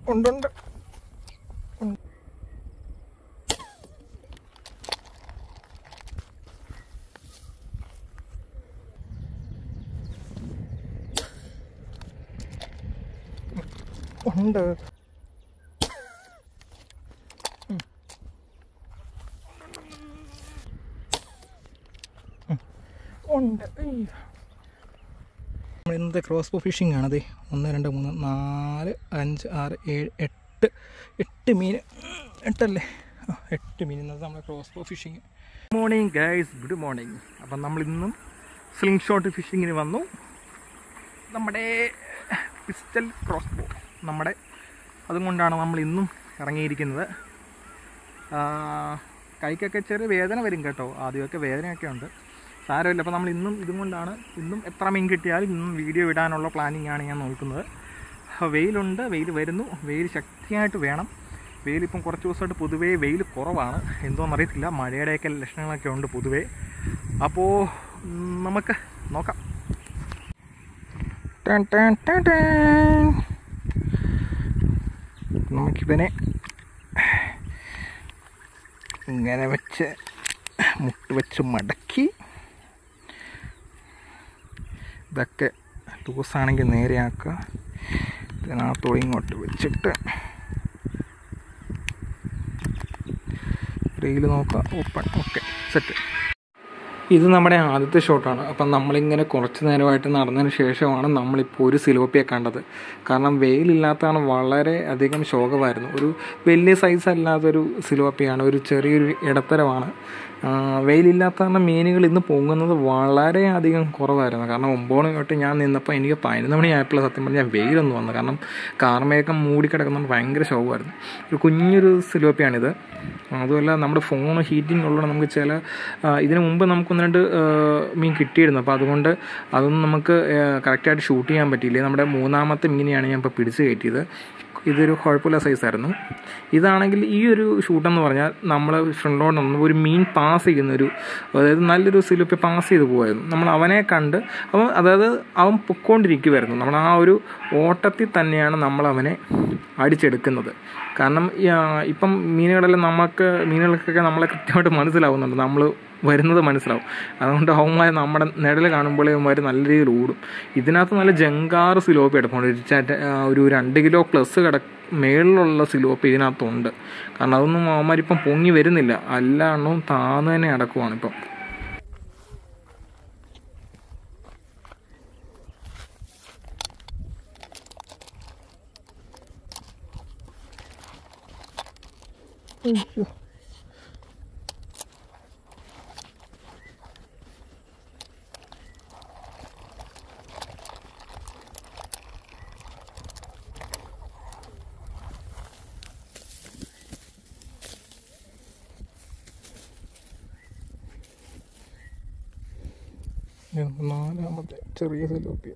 ഉണ്ടുണ്ട് ഉണ്ട് ഉം. ഉം. ഉണ്ട് അയ്യോ. നമ്മൾ ഇന്നത്തെ ക്രോസ് ബോ ഫിഷിംഗ് ആണത് ഒന്ന് രണ്ട് മൂന്ന് നാല് അഞ്ച് ആറ് ഏഴ് എട്ട് എട്ട് മീൻ എട്ടല്ലേ ആ എട്ട് മീൻ ഇന്നത്തെ നമ്മുടെ cross bow fishing morning guys good morning അപ്പം നമ്മൾ ഇന്നും സ്ലിംഗ് ഷോട്ട് ഫിഷിങ്ങിന് വന്നു നമ്മുടെ പിസ്റ്റൽ ക്രോസ് ബോ നമ്മുടെ അതുകൊണ്ടാണ് നമ്മൾ ഇന്നും ഇറങ്ങിയിരിക്കുന്നത് ആ, കൈക്കൊക്കെ ചെറിയ വേദന വരും കേട്ടോ ആദ്യമൊക്കെ വേദനയൊക്കെ ഉണ്ട് സാരമില്ല അപ്പോൾ നമ്മൾ ഇന്നും ഇതും കൊണ്ടാണ് ഇന്നും എത്ര മീൻ കിട്ടിയാലും ഇന്നും വീഡിയോ ഇടാനുള്ള പ്ലാനിങ് ആണ് ഞാൻ നോക്കുന്നത് ആ, വെയിലുണ്ട് വെയിൽ വരുന്നു വെയിൽ ശക്തിയായിട്ട് വേണം വെയിലിപ്പം കുറച്ച് ദിവസമായിട്ട് പൊതുവേ വെയിൽ കുറവാണ് എന്തോന്നറിയത്തില്ല മഴയുടെയൊക്കെ ലക്ഷണങ്ങളൊക്കെ ഉണ്ട് പൊതുവേ അപ്പോൾ ഉം, നമുക്ക് നോക്കാം ടാൻ ടാൻ ടാൻ ടാൻ. നമുക്കിവനെ ഇങ്ങനെ വെച്ച് മുട്ട് വെച്ച് മടക്കി ഇതൊക്കെ ലൂസാണെങ്കിൽ നേരെയാക്കുക ഇതിനകത്തോടെ ഇങ്ങോട്ട് വെച്ചിട്ട് റീൽ നോക്കുക ഓപ്പൺ ഓക്കെ സെറ്റ് ഇത് നമ്മുടെ ആദ്യത്തെ ഷോട്ടാണ് അപ്പം നമ്മളിങ്ങനെ കുറച്ച് നേരമായിട്ട് നടന്നതിന് ശേഷമാണ് നമ്മളിപ്പോൾ ഒരു സിലോപ്പിയെ കണ്ടത് കാരണം വെയിലില്ലാത്തതാണ് വളരെ അധികം ശോകമായിരുന്നു ഒരു വലിയ സൈസ് അല്ലാത്തൊരു സിലോപ്പിയാണ് ഒരു ചെറിയൊരു ഇടത്തരമാണ് ആ, വെയിലില്ലാത്തതാണ് മീനുകൾ ഇന്ന് പൊങ്ങുന്നത് വളരെ അധികം കുറവായിരുന്നു കാരണം ഒമ്പത് മണി തൊട്ട് ഞാൻ നിന്നപ്പോൾ എനിക്ക് പതിനൊന്ന് മണിയായപ്പോൾ സത്യം പറഞ്ഞാൽ വെയിലൊന്നും വന്നു കാരണം കാർമയൊക്കെ മൂടിക്കിടക്കുന്നത് ഭയങ്കര ശോകമായിരുന്നു ഒരു കുഞ്ഞൊരു സിലോപ്പിയാണിത് അതുമല്ല നമ്മുടെ ഫോൺ ഹീറ്റിംഗ് ഉള്ളതുകൊണ്ട് നമുക്ക് ചില ആ, ഇതിനു മുമ്പ് നമുക്ക് ഒന്ന് രണ്ട് ആ, മീൻ കിട്ടിയിരുന്നു അപ്പോൾ അതുകൊണ്ട് അതൊന്നും നമുക്ക് കറക്റ്റായിട്ട് ഷൂട്ട് ചെയ്യാൻ പറ്റിയില്ല നമ്മുടെ മൂന്നാമത്തെ മീനെയാണ് ഞാൻ ഇപ്പോൾ പിടിച്ച് കയറ്റിയത് ഇതൊരു കുഴപ്പമില്ല സൈസായിരുന്നു ഇതാണെങ്കിൽ ഈ ഒരു ഷൂട്ടെന്ന് പറഞ്ഞാൽ നമ്മൾ ഫ്രണ്ടിലോട്ട് നിന്ന് ഒരു മീൻ പാസ് ചെയ്യുന്ന ഒരു അതായത് നല്ലൊരു സിലിപ്പി പാസ് ചെയ്ത് പോകുമായിരുന്നു നമ്മൾ അവനെ കണ്ട് അവൻ അതായത് അവൻ പൊക്കോണ്ടിരിക്കുമായിരുന്നു നമ്മൾ ആ ഒരു ഓട്ടത്തിൽ തന്നെയാണ് നമ്മൾ അവനെ അടിച്ചെടുക്കുന്നത് കാരണം ഈ, ആ, ഇപ്പം മീനുകളെല്ലാം നമുക്ക് മീനുകൾക്കൊക്കെ നമ്മളെ കൃത്യമായിട്ട് മനസ്സിലാവുന്നുണ്ട് നമ്മൾ വരുന്നത് മനസ്സിലാവും അതുകൊണ്ട് അവന്മാർ നമ്മുടെ നിഴൽ കാണുമ്പോൾ അവന്മാർ നല്ല രീതിയിൽ ഓടും ഇതിനകത്ത് നല്ല ജങ്കാറ് സിലോപ്പി എടുപ്പുണ്ട് ഒരു ചാറ്റ- ആ, ഒരു രണ്ട് കിലോ പ്ലസ് കിട മേളിലുള്ള സിലോപ്പി ഇതിനകത്തുണ്ട് കാരണം അതൊന്നും അവന്മാരിപ്പം പൊങ്ങി വരുന്നില്ല എല്ലാ എണ്ണവും താന്ന് തന്നെ അടക്കുവാണ് ഇപ്പം നാലാമത്തെ ചെറിയ സിലോപ്പി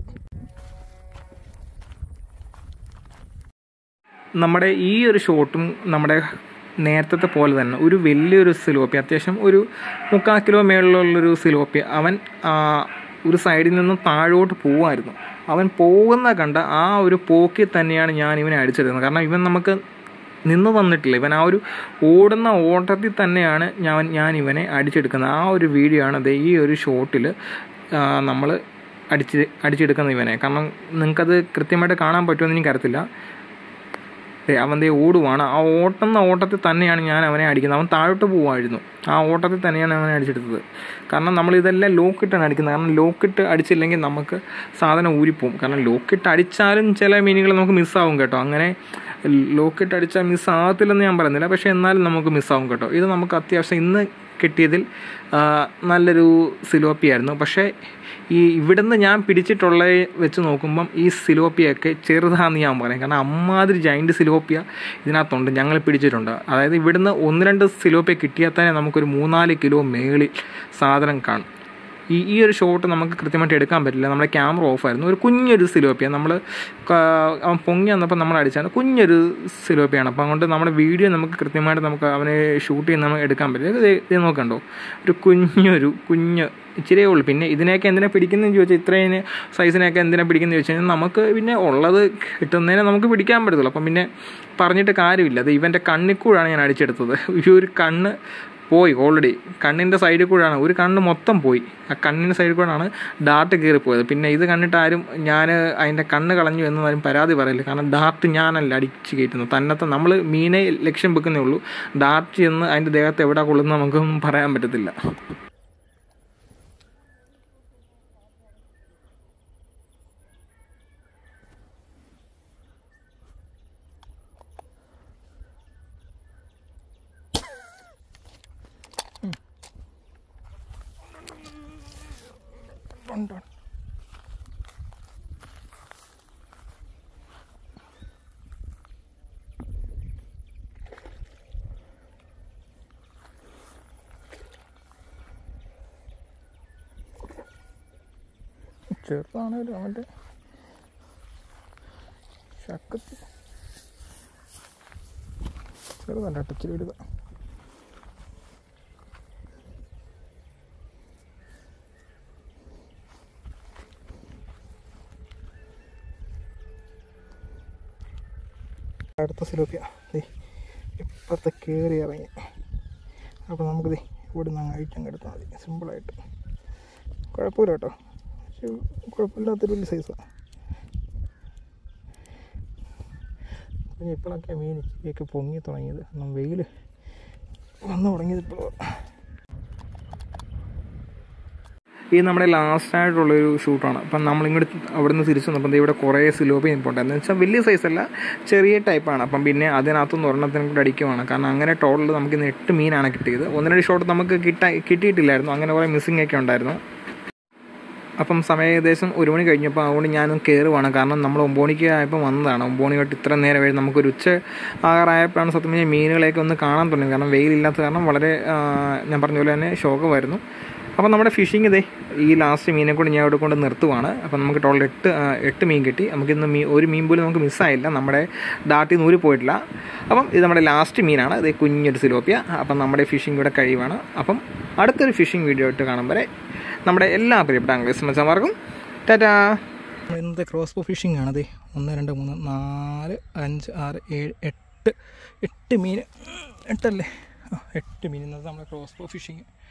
നമ്മുടെ ഈ ഒരു ഷോട്ടും നമ്മുടെ നേരത്തെ പോലെ തന്നെ ഒരു വലിയൊരു സിലോപ്പി അത്യാവശ്യം ഒരു മുക്കാൽ കിലോ മേളിലുള്ളൊരു സിലോപ്പി അവൻ ആ, ഒരു സൈഡിൽ നിന്നും താഴോട്ട് പോവായിരുന്നു അവൻ പോകുന്ന കണ്ട ആ ഒരു പോക്കിൽ തന്നെയാണ് ഞാൻ ഇവനെ അടിച്ചെടുക്കുന്നത് കാരണം ഇവൻ നമുക്ക് നിന്ന് തന്നിട്ടില്ല ഇവൻ ആ ഒരു ഓടുന്ന ഓട്ടത്തിൽ തന്നെയാണ് ഞാൻ ഞാൻ ഇവനെ അടിച്ചെടുക്കുന്നത് ആ ഒരു വീഡിയോ ആണ് ദേ ഈ ഒരു ഷോട്ടിൽ നമ്മൾ അടിച്ച് അടിച്ചെടുക്കുന്ന ഇവനെ കാരണം നിങ്ങൾക്കത് കൃത്യമായിട്ട് കാണാൻ പറ്റുമെന്ന് എനിക്കറിയത്തില്ല ദേ അവൻ ദേ ഓടുവാണ് ആ ഓട്ടുന്ന ഓട്ടത്തിൽ തന്നെയാണ് ഞാൻ അവനെ അടിക്കുന്നത് അവൻ താഴോട്ട് പോവായിരുന്നു ആ ഓട്ടത്തിൽ തന്നെയാണ് അവനെ അടിച്ചെടുത്തത് കാരണം നമ്മൾ ഇതെല്ലാം ലോക്കിട്ടാണ് അടിക്കുന്നത് കാരണം ലോക്കിട്ട് അടിച്ചില്ലെങ്കിൽ നമുക്ക് സാധനം ഊരിപ്പോവും കാരണം ലോക്കിട്ട് അടിച്ചാലും ചില മീനുകൾ നമുക്ക് മിസ്സാവും കേട്ടോ അങ്ങനെ ലോക്കിട്ട് അടിച്ചാൽ മിസ്സാകത്തില്ലെന്ന് ഞാൻ പറയുന്നില്ല പക്ഷേ എന്നാലും നമുക്ക് മിസ്സാവും കേട്ടോ ഇത് നമുക്ക് അത്യാവശ്യം ഇന്ന് കിട്ടിയതിൽ ആ, നല്ലൊരു സിലോപ്പിയായിരുന്നു പക്ഷേ ഈ ഇവിടുന്ന് ഞാൻ പിടിച്ചിട്ടുള്ള വെച്ച് നോക്കുമ്പം ഈ സിലോപ്പിയൊക്കെ ചെറുതാന്ന് ഞാൻ പറയും കാരണം അമ്മാതിരി ജൈൻറ്റ് സിലോപ്പിയ ഇതിനകത്തുണ്ട് ഞങ്ങൾ പിടിച്ചിട്ടുണ്ട് അതായത് ഇവിടുന്ന് ഒന്ന് രണ്ട് സിലോപ്പിയ കിട്ടിയാൽ തന്നെ നമുക്കൊരു മൂന്നാല് കിലോ മേളിൽ സാധനം കാണും ഈ ഈ ഒരു ഷോട്ട് നമുക്ക് കൃത്യമായിട്ട് എടുക്കാൻ പറ്റില്ല നമ്മുടെ ക്യാമറ ഓഫായിരുന്നു ഒരു കുഞ്ഞൊരു സിലോപ്പിയ നമ്മൾ അവൻ പൊങ്ങി വന്നപ്പോൾ നമ്മൾ അടിച്ചാണ് കുഞ്ഞൊരു സിലോപ്പിയാണ് അപ്പം അതുകൊണ്ട് നമ്മുടെ വീഡിയോ നമുക്ക് കൃത്യമായിട്ട് നമുക്ക് അവനെ ഷൂട്ട് ചെയ്യുന്ന നമുക്ക് എടുക്കാൻ പറ്റില്ല ഇത് ഇത് നോക്കണ്ടോ ഒരു കുഞ്ഞൊരു കുഞ്ഞ് ഇച്ചിരിയേ ഉള്ളൂ പിന്നെ ഇതിനെയൊക്കെ എന്തിനാ പിടിക്കുന്നതെന്ന് ചോദിച്ചാൽ ഇത്രയും സൈസിനെയൊക്കെ എന്തിനാ പിടിക്കുന്നത് ചോദിച്ചു കഴിഞ്ഞാൽ നമുക്ക് പിന്നെ ഉള്ളത് കിട്ടുന്നതിനെ നമുക്ക് പിടിക്കാൻ പറ്റത്തുള്ളൂ അപ്പം പിന്നെ പറഞ്ഞിട്ട് കാര്യമില്ല അത് ഇവൻ്റെ കണ്ണിൽ കൂടാണ് ഞാൻ അടിച്ചെടുത്തത് ഈ ഒരു കണ്ണ് പോയി ഓൾറെഡി കണ്ണിൻ്റെ സൈഡിൽ കൂടെയാണ് ഒരു കണ്ണ് മൊത്തം പോയി ആ കണ്ണിൻ്റെ സൈഡിൽ കൂടെയാണ് ഡാർട്ട് കയറിപ്പോയത് പിന്നെ ഇത് കണ്ടിട്ട് ആരും ഞാൻ അതിൻ്റെ കണ്ണ് കളഞ്ഞു എന്ന് ആരും പരാതി പറയില്ല കാരണം ഡാർട്ട് ഞാനല്ല അടിച്ച് കയറ്റുന്നത് തന്നത്തെ നമ്മൾ മീനെ ലക്ഷ്യം വെക്കുന്നേ ഉള്ളൂ ഡാർട്ട് ചെന്ന് അതിൻ്റെ ദേഹത്ത് എവിടെ കൊള്ളുന്ന നമുക്കൊന്നും പറയാൻ പറ്റത്തില്ല ചെറുതാണേലും അവൻ്റെ ശക്കത്ത് ചെറുതല്ല കേട്ടോ ഇച്ചിരി വലുതാ അടുത്ത സിലോപ്പിയ ദേ ഇപ്പത്തെ കയറി ഇറങ്ങി അപ്പോൾ നമുക്ക് ദേ ഇവിടെ നിന്ന് അങ്ങ് അഴിച്ചങ്ങ് എടുത്താൽ മതി സിമ്പിളായിട്ട് കുഴപ്പമില്ല കേട്ടോ പക്ഷേ കുഴപ്പമില്ലാത്തൊരു വലിയ സൈസാണ് പിന്നെ ഇപ്പോഴൊക്കെ മീൻ ഇച്ചിരിയൊക്കെ പൊങ്ങി തുടങ്ങിയത് കാരണം വെയിൽ വന്നു തുടങ്ങിയത് ഇപ്പോൾ ഈ നമ്മുടെ ലാസ്റ്റ് ആയിട്ടുള്ളൊരു ഷൂട്ടാണ് അപ്പം നമ്മളിങ്ങോട്ട് അവിടെ നിന്ന് തിരിച്ചു വന്നപ്പോൾ ദേ ഇവിടെ കുറേ സിലോപ്പി നിൽപ്പുണ്ട് എന്ന് വെച്ചാൽ വലിയ സൈസല്ല ചെറിയ ടൈപ്പാണ് അപ്പം പിന്നെ അതിനകത്തുനിന്ന് ഒരെണ്ണത്തിനും കൂടെ അടിക്കുവാണ് കാരണം അങ്ങനെ ടോട്ടൽ നമുക്ക് ഇന്ന് എട്ട് മീനാണ് കിട്ടിയത് ഒന്ന് രണ്ട് ഷോട്ട് നമുക്ക് കിട്ടാ കിട്ടിയിട്ടില്ലായിരുന്നു അങ്ങനെ കുറേ മിസ്സിംഗ് ഒക്കെ ഉണ്ടായിരുന്നു അപ്പം സമയം ഏകദേശം ഒരു മണി കഴിഞ്ഞപ്പോൾ അതുകൊണ്ട് ഞാനും കയറുവാണ് കാരണം നമ്മൾ ഒമ്പോണിക്ക് ആയപ്പോൾ വന്നതാണ് ഒമ്പോണി തൊട്ട് ഇത്ര നേരം വഴി നമുക്കൊരു ഉച്ച ആകാറായപ്പോഴാണ് സത്യം പറഞ്ഞാൽ മീനുകളെയൊക്കെ ഒന്ന് കാണാൻ തുടങ്ങി കാരണം വെയിലില്ലാത്ത കാരണം വളരെ ആ, ഞാൻ പറഞ്ഞ പോലെ തന്നെ ശോകമായിരുന്നു അപ്പം നമ്മുടെ ഫിഷിങ് ഇതേ ഈ ലാസ്റ്റ് മീനെ കൊണ്ട് ഞാൻ ഇവിടെ കൊണ്ട് നിർത്തുവാണ് അപ്പം നമുക്ക് ടോട്ടൽ എട്ട് ആ, എട്ട് മീൻ കിട്ടി നമുക്കിന്ന് മീൻ ഒരു മീൻ പോലും നമുക്ക് മിസ്സായില്ല നമ്മുടെ ഡാട്ടിൽ നിന്ന് ഊരി പോയിട്ടില്ല അപ്പം ഇത് നമ്മുടെ ലാസ്റ്റ് മീനാണ് ഇത് കുഞ്ഞൊരു സിലോപ്പിയ അപ്പം നമ്മുടെ ഫിഷിംഗ് ഇവിടെ കഴിയുവാണ് അപ്പം അടുത്തൊരു ഫിഷിംഗ് വീഡിയോ ഇട്ട് കാണും വരെ നമ്മുടെ എല്ലാ പ്രിയപ്പെട്ട ആംഗ്ലേസ് മച്ചന്മാർക്കും ടാറ്റാ ഇന്നത്തെ ക്രോസ് ബോ ഫിഷിംഗ് ആണ് അതെ ഒന്ന് രണ്ട് മൂന്ന് നാല് അഞ്ച് ആറ് ഏഴ് എട്ട് എട്ട് മീൻ എട്ടല്ലേ ആ എട്ട് മീൻ ഇന്നത്തെ നമ്മുടെ ക്രോസ് ബോ ഫിഷിംഗ്